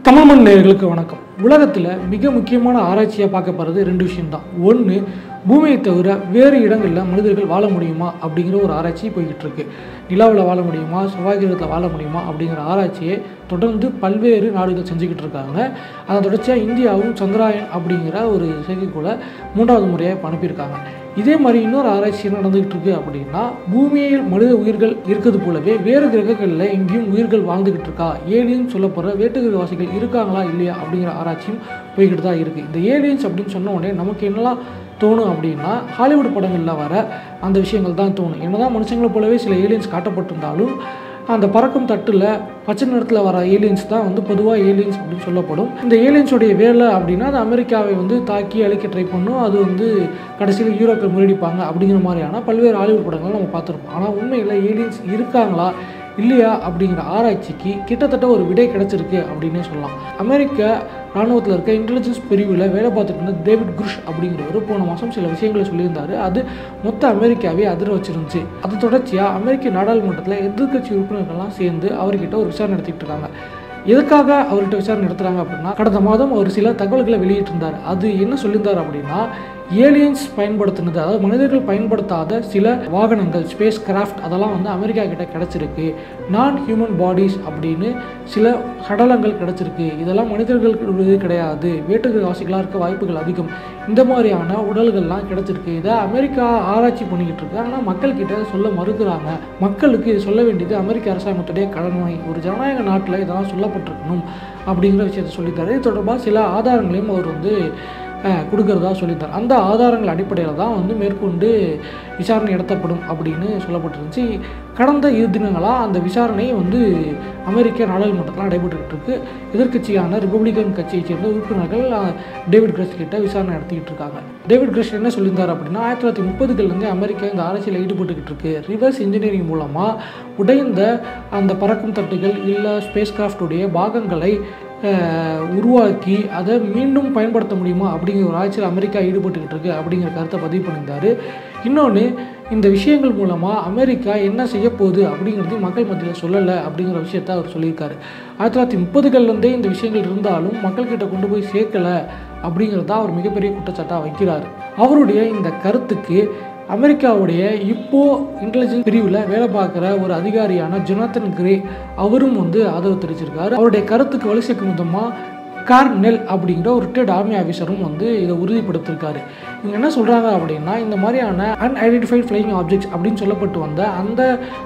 தமிழ்மண் நேயர்களுக்கு வணக்கம் உலகத்தில் மிக முக்கியமான ஆராய்ச்சியாக பார்க்க போகிறது ரெண்டு விஷயம்தான் ஒன்று பூமியை தவிர வேறு இடங்களில் மனிதர்கள் வாழ முடியுமா அப்படிங்கிற ஒரு ஆராய்ச்சி போய்கிட்டு இருக்கு நிலாவில் வாழ முடியுமா செவ்வாய் கிரகத்தில் வாழ முடியுமா அப்படிங்கிற ஆராய்ச்சியை தொடர்ந்து பல்வேறு நாடுகள் செஞ்சுக்கிட்டு இருக்காங்க அதை தொடர்ச்சியாக இந்தியாவும் சந்திராயன் அப்படிங்கிற ஒரு செயற்கைக்கோளை மூன்றாவது முறையாக இப்போ அனுப்பியிருக்காங்க இதே மாதிரி இன்னொரு ஆராய்ச்சி என்ன நடந்துகிட்டு இருக்கு அப்படின்னா பூமியில் மனித உயிர்கள் இருக்கிறது போலவே வேறு கிரகங்களில் எங்கேயும் உயிர்கள் வாழ்ந்துகிட்டு இருக்கா ஏலியன் சொல்லப்படுற வேட்டுகிரகவாசிகள் இருக்காங்களா இல்லையா அப்படிங்கிற ஆராய்ச்சியும் போய்கிட்டு தான் இருக்குது இந்த ஏலியன்ஸ் அப்படின்னு சொன்ன உடனே நமக்கு என்னெல்லாம் தோணும் அப்படின்னா ஹாலிவுட் படங்களில் வர அந்த விஷயங்கள் தான் தோணும் என்னதான் மனுஷங்களை போலவே சில ஏலியன்ஸ் காட்டப்பட்டிருந்தாலும் அந்த பறக்கும் தட்டில் பச்சை நிறத்தில் வர ஏலியன்ஸ் தான் வந்து பொதுவாக ஏலியன்ஸ் அப்படின்னு சொல்லப்படும் இந்த ஏலியன்ஸோடைய வேலை அப்படின்னா அது அமெரிக்காவை வந்து தாக்கி அழிக்க ட்ரை பண்ணும் அது வந்து கடைசியில் யூரோப்பை முறியடிப்பாங்க அப்படிங்கிற மாதிரியான பல்வேறு ஹாலிவுட் படங்கள் நம்ம பார்த்துருப்போம் ஆனால் உண்மையில் ஏலியன்ஸ் இருக்காங்களா இல்லையா அப்படிங்கிற ஆராய்ச்சிக்கு கிட்டத்தட்ட ஒரு விடை கிடைச்சிருக்கு அப்படின்னே சொல்லலாம் அமெரிக்க ராணுவத்தில் இருக்க இன்டெலிஜென்ஸ் பிரிவில் வேலை பார்த்துட்டு இருந்த டேவிட் குருஷ் அப்படிங்கிறவர் போன மாதம் சில விஷயங்களை சொல்லியிருந்தாரு அது மொத்த அமெரிக்காவே அதிர வச்சிருந்துச்சு அது தொடர்ச்சியாக அமெரிக்க நாடாளுமன்றத்தில் எதிர்க்கட்சி உறுப்பினர்கள்லாம் சேர்ந்து அவர்கிட்ட ஒரு விசாரணை நடத்திட்டு இருக்காங்க எதுக்காக அவர்கிட்ட விசாரணை நடத்துகிறாங்க அப்படின்னா கடந்த மாதம் அவர் சில தகவல்களை வெளியிட்டிருந்தார் அது என்ன சொல்லியிருந்தார் அப்படின்னா ஏலியன்ஸ் பயன்படுத்தினது அதாவது மனிதர்கள் பயன்படுத்தாத சில வாகனங்கள் ஸ்பேஸ் கிராஃப்ட் அதெல்லாம் வந்து அமெரிக்கா கிட்ட கிடச்சிருக்கு நான் ஹியூமன் பாடிஸ் அப்படின்னு சில சடலங்கள் கிடச்சிருக்கு இதெல்லாம் மனிதர்களுக்கு கிடையாது வேட்டுகிரவாசிகளாக இருக்க வாய்ப்புகள் அதிகம் இந்த மாதிரியான உடல்கள்லாம் கிடச்சிருக்கு இதை அமெரிக்கா ஆராய்ச்சி பண்ணிக்கிட்டு இருக்கு ஆனால் மக்கள்கிட்ட சொல்ல மறுக்கிறாங்க மக்களுக்கு இது சொல்ல வேண்டியது அமெரிக்க அரசாங்கத்துடைய கடமை ஒரு ஜனநாயக நாட்டில் இதெல்லாம் சொல்லப்பட்டிருக்கணும் அப்படிங்கிற விஷயத்த சொல்லித்தாரு இது தொடர்பாக சில ஆதாரங்களையும் அவர் வந்து அஹ், கொடுக்கறதா சொல்லித்தார் அந்த ஆதாரங்கள் அடிப்படையில் தான் வந்து மேற்கொண்டு விசாரணை நடத்தப்படும் அப்படின்னு சொல்லப்பட்டிருந்துச்சு கடந்த இரு தினங்களாக அந்த விசாரணை வந்து அமெரிக்க நாடாளுமன்றத்தில் நடைபெற்றுக்கிட்டு இருக்கு எதிர்க்கட்சியான ரிப்பப்ளிகன் கட்சியை சேர்ந்த உறுப்பினர்கள் அஹ், டேவிட் கிரஸ் கிட்ட விசாரணை நடத்திக்கிட்டு இருக்காங்க டேவிட் கிரஸ் என்ன சொல்லியிருந்தார் அப்படின்னா ஆயிரத்தி தொள்ளாயிரத்தி முப்பதுகள்லேருந்து அமெரிக்கா இந்த ஆராய்ச்சியில் ஈடுபட்டுக்கிட்டு இருக்கு ரிவர்ஸ் இன்ஜினியரிங் மூலமாக உடைந்த அந்த பறக்கும் தட்டுகள் இல்லை ஸ்பேஸ் கிராஃப்டுடைய பாகங்களை அஹ், உருவாக்கி அதை மீண்டும் பயன்படுத்த முடியுமா அப்படிங்கிற ஒரு ஆராய்ச்சியில் அமெரிக்கா ஈடுபட்டுக்கிட்டு இருக்கு அப்படிங்கிற கருத்தை பதிவு பண்ணியிருந்தாரு இன்னொன்று இந்த விஷயங்கள் மூலமாக அமெரிக்கா என்ன செய்ய போகுது அப்படிங்கிறதையும் மக்கள் மத்தியில் சொல்லலை அப்படிங்கிற விஷயத்த அவர் சொல்லியிருக்காரு ஆயிரத்தி தொள்ளாயிரத்தி முப்பதுகள்லேருந்தே இந்த விஷயங்கள் இருந்தாலும் மக்கள்கிட்ட கொண்டு போய் சேர்க்கலை அப்படிங்கிறத அவர் மிகப்பெரிய குற்றச்சாட்டாக வைக்கிறார் அவருடைய இந்த கருத்துக்கு அமெரிக்காவுடைய இப்போ இன்டெலிஜென்ஸ் பிரிவில் வேலை பார்க்குற ஒரு அதிகாரியான ஜொனாத்தன் கிரே அவரும் வந்து ஆதரவு தெரிவிச்சிருக்காரு அவருடைய கருத்துக்கு வலு சேர்க்கும் விதமாக கார்னெல் அப்படிங்கிற ஒரு ரிட்டையர்ட் ஆர்மி ஆஃபீஸரும் வந்து இதை உறுதிப்படுத்திருக்காரு இவங்க என்ன சொல்கிறாங்க அப்படின்னா இந்த மாதிரியான அன்ஐடென்டிஃபைட் ஃப்ளையிங் ஆப்ஜெக்ட்ஸ் அப்படின்னு சொல்லப்பட்டு வந்த அந்த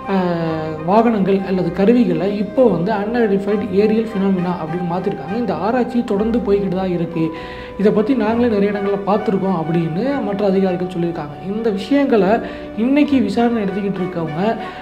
அஹ், வாகனங்கள் அல்லது கருவிகளை இப்போ வந்து அன்ஐடென்டிஃபைட் ஏரியல் ஃபினாமினா அப்படின்னு மாற்றிருக்காங்க இந்த ஆராய்ச்சி தொடர்ந்து போய்கிட்டு தான் இருக்குது இதை பற்றி நாங்களே நிறைய இடங்களில் பார்த்துருக்கோம் அப்படின்னு மற்ற அதிகாரிகள் சொல்லியிருக்காங்க இந்த விஷயங்களை இன்னைக்கு விசாரணை நடத்திக்கிட்டு இருக்கவங்க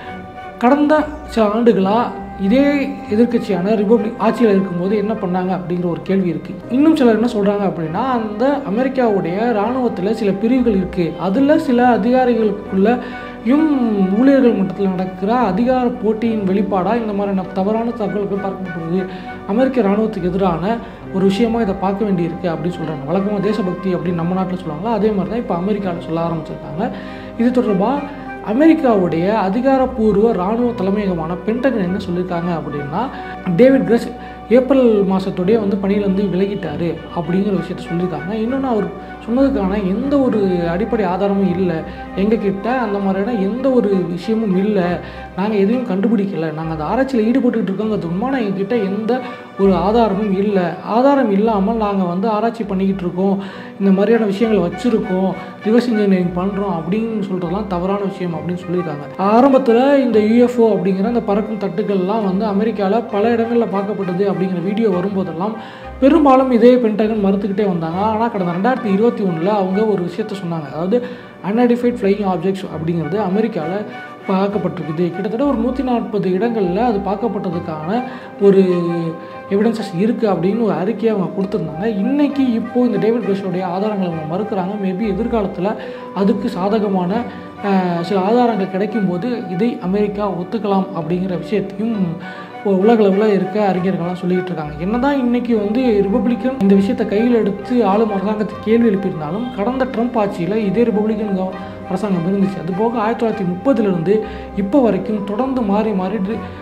கடந்த சில ஆண்டுகளாக இதே எதிர்க்கட்சியான ரிப்பப்ளிக் ஆட்சியில் இருக்கும்போது என்ன பண்ணாங்க அப்படிங்கிற ஒரு கேள்வி இருக்குது இன்னும் சிலர் என்ன சொல்கிறாங்க அப்படின்னா அந்த அமெரிக்காவுடைய இராணுவத்தில் சில பிரிவுகள் இருக்குது அதில் சில அதிகாரிகளுக்குள்ளயும் ஊழியர்கள் மட்டத்தில் நடக்கிற அதிகார போட்டியின் வெளிப்பாடாக இந்த மாதிரியான தவறான தகவல்கள் பார்க்கப்படுது அமெரிக்க இராணுவத்துக்கு எதிரான ஒரு விஷயமா இதை பார்க்க வேண்டியிருக்கு அப்படின்னு சொல்கிறாங்க வழக்கமாக தேசபக்தி அப்படின்னு நம்ம நாட்டில் சொல்லுவாங்க அதே மாதிரி தான் இப்போ அமெரிக்காவில் சொல்ல ஆரம்பிச்சிருக்காங்க இது தொடர்பாக அமெரிக்காவுடைய அதிகாரப்பூர்வ இராணுவ தலைமையகமான பென்டகன் என்ன சொல்லியிருக்காங்க அப்படின்னா டேவிட் கிரஸ் ஏப்ரல் மாதத்தோடய வந்து பணியிலேருந்து விலகிட்டாரு அப்படிங்கிற விஷயத்த சொல்லியிருக்காங்க இன்னொன்று அவர் சொன்னதுக்கான எந்த ஒரு அடிப்படை ஆதாரமும் இல்லை எங்ககிட்ட அந்த மாதிரியான எந்த ஒரு விஷயமும் இல்லை நாங்கள் எதையும் கண்டுபிடிக்கல நாங்கள் அந்த ஆராய்ச்சியில் ஈடுபட்டுக்கிட்டு இருக்கோங்கிறது உண்மையான எங்ககிட்ட எந்த ஒரு ஆதாரமும் இல்லை ஆதாரம் இல்லாமல் நாங்கள் வந்து ஆராய்ச்சி பண்ணிக்கிட்டு இருக்கோம் இந்த மாதிரியான விஷயங்களை வச்சுருக்கோம் ரிவர்ஸ் இன்ஜினியரிங் பண்ணுறோம் அப்படின்னு சொல்கிறதுலாம் தவறான விஷயம் அப்படின்னு சொல்லியிருக்காங்க ஆரம்பத்தில் இந்த யூஎஃப்ஓ அப்படிங்கிற அந்த பறக்கும் தட்டுகள்லாம் வந்து அமெரிக்காவில் பல இடங்களில் பார்க்கப்பட்டது அப்படிங்கிற வீடியோ வரும்போதெல்லாம் பெரும்பாலும் இதே பென்டகன் மறுத்துக்கிட்டே வந்தாங்க ஆனால் கடந்த ரெண்டாயிரத்தி இருபத்தி ஒன்றில் அவங்க ஒரு விஷயத்த சொன்னாங்க அதாவது அன்ஐடென்டிஃபைட் ஃப்ளையிங் ஆப்ஜெக்ட்ஸ் அப்படிங்கிறது அமெரிக்காவில் பார்க்கப்பட்டிருக்குது கிட்டத்தட்ட ஒரு நூற்றி நாற்பது இடங்களில் அது பார்க்கப்பட்டதுக்கான ஒரு எவிடன்சஸ் இருக்குது அப்படின்னு ஒரு அறிக்கையை அவங்க கொடுத்துருந்தாங்க இன்றைக்கி இப்போது இந்த டேவிட் கிரஷோடைய ஆதாரங்களை அவங்க மறுக்கிறாங்க மேபி எதிர்காலத்தில் அதுக்கு சாதகமான அஹ், சில ஆதாரங்கள் கிடைக்கும்போது இதை அமெரிக்கா ஒத்துக்கலாம் அப்படிங்கிற விஷயத்தையும் இப்போ உலக அளவில் இருக்க அறிஞர்கள்லாம் சொல்லிட்டு இருக்காங்க என்னதான் இன்னைக்கு வந்து ரிப்பப்ளிக்கன் இந்த விஷயத்தை கையில் எடுத்து ஆளும் அரசாங்கத்தை கேள்வி எழுப்பியிருந்தாலும் கடந்த ட்ரம்ப் ஆட்சியில் இதே ரிப்பப்ளிக்கன் கவ- அரசாங்கம் இருந்துச்சு அது போக ஆயிரத்தி தொள்ளாயிரத்தி முப்பதுலேருந்து இப்போ வரைக்கும் தொடர்ந்து மாறி மாறி ரி-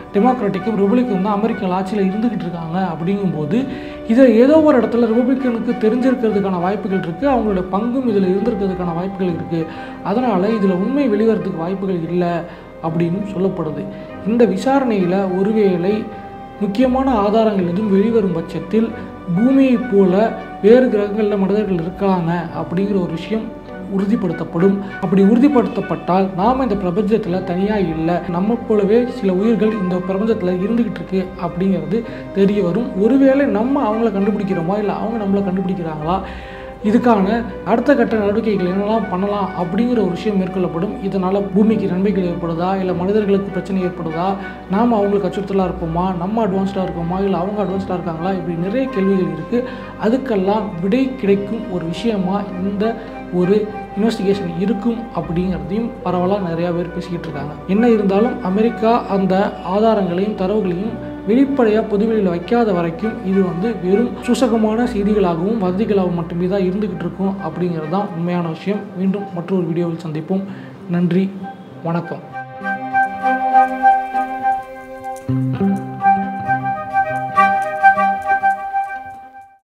டெமோக்ராட்டிக்கும் ரிபப்ளிக்கும் தான் அமெரிக்க ஆட்சியில் இருந்துக்கிட்டு இருக்காங்க அப்படிங்கும்போது இதை ஏதோ ஒரு இடத்துல ரிபப்ளிக்கனுக்கு தெரிஞ்சிருக்கிறதுக்கான வாய்ப்புகள் இருக்குது அவங்களோட பங்கும் இதில் இருந்திருக்கிறதுக்கான வாய்ப்புகள் இருக்குது அதனால் இதில் உண்மை வெளிவரத்துக்கு வாய்ப்புகள் இல்லை அப்படின்னு சொல்லப்படுது இந்த விசாரணையில் ஒருவேளை முக்கியமான ஆதாரங்கள் எதுவும் வெளிவரும் பட்சத்தில் பூமியைப் போல வேறு கிரகங்களில் மனிதர்கள் இருக்காங்க அப்படிங்கிற ஒரு விஷயம் உறுதிப்படுத்தப்படும் அப்படி உறுதிப்படுத்தப்பட்டால் நாம் இந்த பிரபஞ்சத்தில் தனியாக இல்லை நம்ம போலவே சில உயிர்கள் இந்த பிரபஞ்சத்தில் இருந்துக்கிட்டு இருக்கு அப்படிங்கிறது தெரிய வரும் ஒருவேளை நம்ம அவங்கள கண்டுபிடிக்கிறோமா இல்லை அவங்க நம்மளை கண்டுபிடிக்கிறாங்களா இதுக்கான அடுத்த கட்ட நடவடிக்கைகள் என்னெல்லாம் பண்ணலாம் அப்படிங்கிற ஒரு விஷயம் மேற்கொள்ளப்படும் இதனால் பூமிக்கு நன்மைகள் ஏற்படுதா இல்லை மனிதர்களுக்கு பிரச்சனை ஏற்படுதா நாம் அவங்களுக்கு அச்சுறுத்தலாக இருப்போமா நம்ம அட்வான்ஸ்டாக இருக்கோமா இல்லை அவங்க அட்வான்ஸ்டாக இருக்காங்களா இப்படி நிறைய கேள்விகள் இருக்குது அதுக்கெல்லாம் விடை கிடைக்கும் ஒரு விஷயமா இந்த ஒரு இன்வெஸ்டிகேஷன் இருக்கும் அப்படிங்கிறதையும் பரவலாக நிறையா பேர் பேசிக்கிட்டு இருக்காங்க என்ன இருந்தாலும் அமெரிக்கா அந்த ஆதாரங்களையும் தரவுகளையும் வெளிப்படையாக பொதுவெளியில் வைக்காத வரைக்கும் இது வந்து வெறும் சூசகமான செய்திகளாகவும் வதந்திகளாகவும் மட்டுமே தான் இருந்துக்கிட்டு இருக்கும் அப்படிங்கிறது தான் உண்மையான விஷயம் மீண்டும் மற்றொரு வீடியோவில் சந்திப்போம் நன்றி வணக்கம்